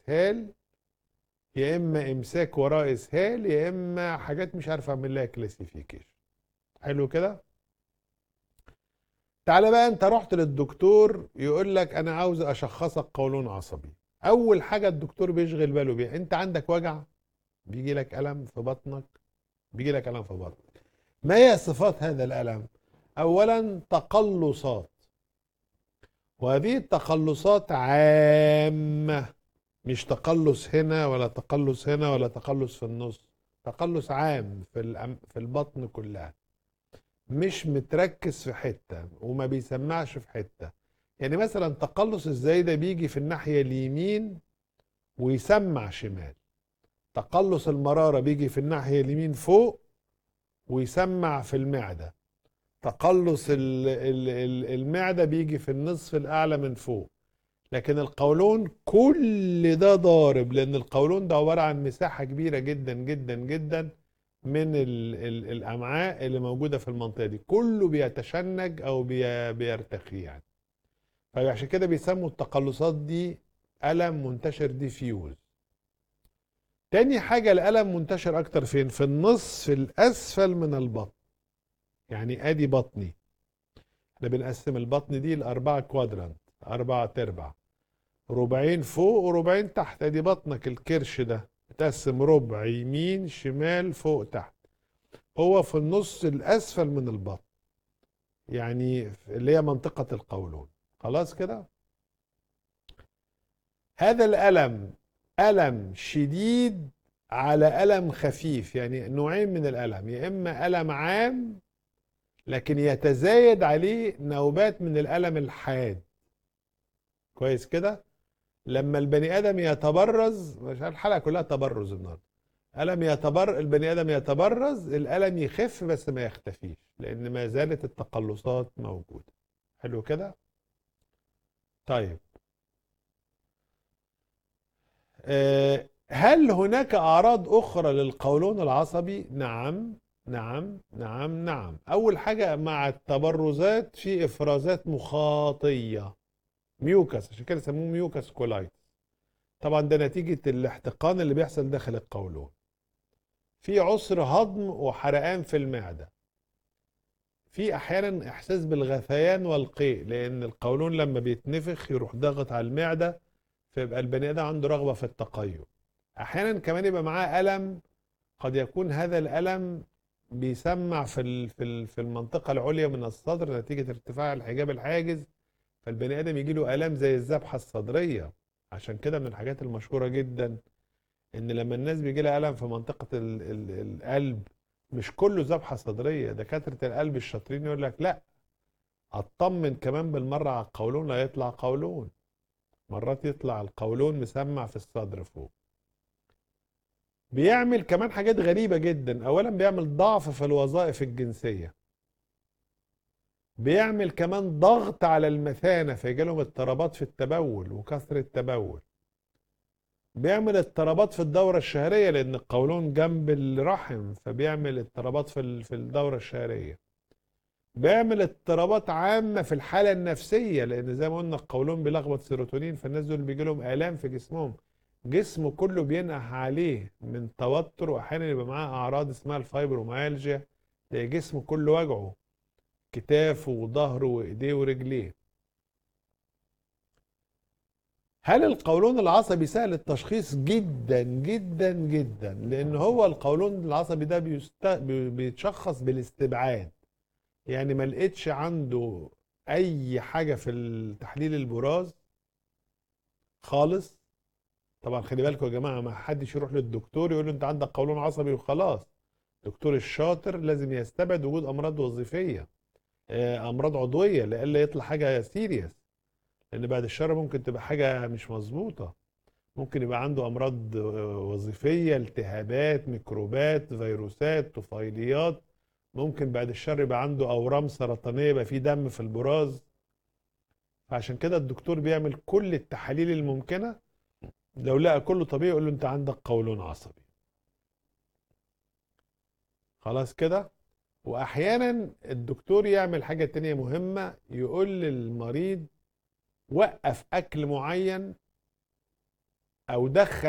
اسهال يا اما امساك وراه اسهال يا اما حاجات مش عارف اعمل لها كلاسيفيكيشن حلو كده تعالى بقى انت رحت للدكتور يقول لك انا عاوز اشخصك قولون عصبي اول حاجه الدكتور بيشغل باله بيها انت عندك وجع بيجي لك الم في بطنك بيجي لك الم في بطنك ما هي صفات هذا الالم اولا تقلصات وهذه التقلصات عامه مش تقلص هنا ولا تقلص هنا ولا تقلص في النص تقلص عام في الأم- في البطن كلها مش متركز في حته وما بيسمعش في حته يعني مثلا تقلص ازاي ده بيجي في الناحيه اليمين ويسمع شمال تقلص المراره بيجي في الناحيه اليمين فوق ويسمع في المعده تقلص ال- ال- ال- المعده بيجي في النصف الاعلى من فوق لكن القولون كل ده ضارب لان القولون ده عباره عن مساحه كبيره جدا جدا جدا من ال ال الامعاء اللي موجوده في المنطقه دي كله بيتشنج او بي بيرتخي يعني فعشان كده بيسموا التقلصات دي الم منتشر ديفيوز تاني حاجه الالم منتشر اكتر فين في النصف الاسفل من البطن يعني ادي بطني احنا بنقسم البطن دي لاربعه كوادرانت اربعه تربع ربعين فوق وربعين تحت ادي بطنك الكرش ده متقسم ربع يمين شمال فوق تحت هو في النص الاسفل من البطن يعني اللي هي منطقة القولون خلاص كده هذا الألم ألم شديد على ألم خفيف يعني نوعين من الألم يا إما ألم عام لكن يتزايد عليه نوبات من الألم الحاد كويس كده لما البني ادم يتبرز مش عارف الحلقه كلها تبرز النهارده الم يتبر البني ادم يتبرز الالم يخف بس ما يختفيش لان ما زالت التقلصات موجوده حلو كده طيب آه، هل هناك اعراض اخرى للقولون العصبي نعم نعم نعم نعم اول حاجه مع التبرزات في افرازات مخاطيه ميوكس عشان كده يسموه ميوكس كولايتس طبعا ده نتيجة الاحتقان اللي بيحصل داخل القولون في عسر هضم وحرقان في المعدة في احيانا احساس بالغثيان والقيء لان القولون لما بيتنفخ يروح ضاغط على المعدة فيبقى البني ادم عنده رغبة في التقيؤ احيانا كمان يبقى معاه الم قد يكون هذا الالم بيسمع في ال- في ال- في المنطقة العليا من الصدر نتيجة ارتفاع الحجاب الحاجز فالبني ادم يجي له الام زي الذبحه الصدريه عشان كده من الحاجات المشهوره جدا ان لما الناس بيجي لها الم في منطقه ال ال القلب مش كله ذبحه صدريه دكاتره القلب الشاطرين يقول لك لا اطمن كمان بالمره على القولون لا يطلع قولون مرات يطلع القولون مسمع في الصدر فوق بيعمل كمان حاجات غريبه جدا اولا بيعمل ضعف في الوظائف الجنسيه بيعمل كمان ضغط على المثانة فيجي لهم اضطرابات في التبول وكثرة تبول بيعمل اضطرابات في الدورة الشهرية لأن القولون جنب الرحم فبيعمل اضطرابات في ال- في الدورة الشهرية بيعمل اضطرابات عامة في الحالة النفسية لأن زي ما قلنا القولون بيلخبط سيروتونين فالناس دول بيجي لهم آلام في جسمهم جسمه كله بينقح عليه من توتر وأحيانا يبقى معاه أعراض اسمها الفايبروميالجيا تلاقي جسمه كله وجعه كتافه وظهره وايديه ورجليه هل القولون العصبي سهل التشخيص جدا جدا جدا لان هو القولون العصبي ده بيست... بي- بيتشخص بالاستبعاد يعني ما لقيتش عنده اي حاجه في التحليل البراز خالص طبعا خلي بالكم يا جماعه ما حدش يروح للدكتور يقول له انت عندك قولون عصبي وخلاص الدكتور الشاطر لازم يستبعد وجود امراض وظيفيه آه، امراض عضويه لئلا يطلع حاجه سيريس لان بعد الشر ممكن تبقى حاجه مش مظبوطه ممكن يبقى عنده امراض آه، وظيفيه التهابات ميكروبات فيروسات طفيليات ممكن بعد الشر يبقى عنده اورام سرطانيه يبقى فيه دم في البراز فعشان كده الدكتور بيعمل كل التحاليل الممكنه لو لقى كله طبيعي يقول له انت عندك قولون عصبي خلاص كده واحيانا الدكتور يعمل حاجة تانية مهمة يقول للمريض وقف اكل معين او دخل